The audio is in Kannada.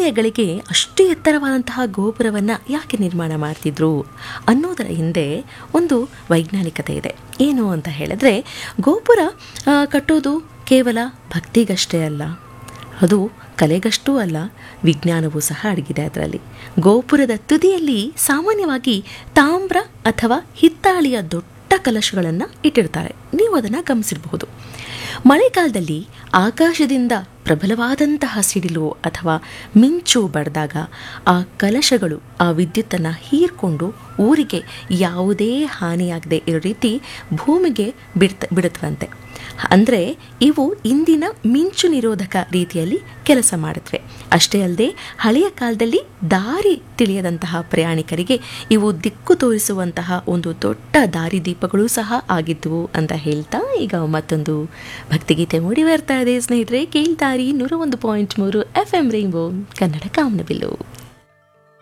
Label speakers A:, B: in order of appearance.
A: ಆಲಯಗಳಿಗೆ ಅಷ್ಟು ಎತ್ತರವಾದಂತಹ ಗೋಪುರವನ್ನು ಯಾಕೆ ನಿರ್ಮಾಣ ಮಾಡ್ತಿದ್ರು ಅನ್ನೋದರ ಹಿಂದೆ ಒಂದು ವೈಜ್ಞಾನಿಕತೆ ಇದೆ ಏನು ಅಂತ ಹೇಳಿದ್ರೆ ಗೋಪುರ ಆ, ಕಟ್ಟೋದು ಕೇವಲ ಭಕ್ತಿಗಷ್ಟೇ ಅಲ್ಲ ಅದು ಕಲೆಗಷ್ಟೂ ಅಲ್ಲ ವಿಜ್ಞಾನವೂ ಸಹ ಅಡಗಿದೆ ಅದರಲ್ಲಿ ಗೋಪುರದ ತುದಿಯಲ್ಲಿ ಸಾಮಾನ್ಯವಾಗಿ ತಾಮ್ರ ಅಥವಾ ಹಿತ್ತಾಳಿಯ ದೊಡ್ಡ ಕಲಶಗಳನ್ನು ಇಟ್ಟಿರ್ತಾರೆ ನೀವು ಅದನ್ನು ಗಮನಿಸಿರಬಹುದು ಮಳೆಗಾಲದಲ್ಲಿ ಆಕಾಶದಿಂದ ಪ್ರಬಲವಾದಂತಹ ಸಿಡಿಲು ಅಥವಾ ಮಿಂಚು ಬಡ್ದಾಗ ಆ ಕಲಶಗಳು ಆ ವಿದ್ಯುತ್ತನ್ನು ಹೀರ್ಕೊಂಡು ಊರಿಗೆ ಯಾವುದೇ ಹಾನಿಯಾಗದೆ ಇರೋ ರೀತಿ ಭೂಮಿಗೆ ಬಿಡ್ತ ಬಿಡುತ್ತವಂತೆ ಅಂದರೆ ಇವು ಇಂದಿನ ಮಿಂಚು ನಿರೋಧಕ ರೀತಿಯಲ್ಲಿ ಕೆಲಸ ಮಾಡುತ್ತವೆ ಅಷ್ಟೇ ಅಲ್ಲದೆ ಹಳೆಯ ಕಾಲದಲ್ಲಿ ದಾರಿ ತಿಳಿಯದಂತಹ ಪ್ರಯಾಣಿಕರಿಗೆ ಇವು ದಿಕ್ಕು ತೋರಿಸುವಂತಹ ಒಂದು ದೊಡ್ಡ ದಾರಿದೀಪಗಳು ಸಹ ಆಗಿದ್ವು ಅಂತ ಹೇಳ್ತಾ ಈಗ ಮತ್ತೊಂದು ಭಕ್ತಿಗೀತೆ ಮೂಡಿ ಬರ್ತಾ ಇದೆ ಸ್ನೇಹಿತರೆ ಕೇಳ್ತಾರಿ ನೂರ ಒಂದು ಪಾಯಿಂಟ್ ಮೂರು ಎಫ್ ಎಂ ರೈನ್ಬೋ ಕನ್ನಡ ಕಾಮನಬಿಲ್ಲು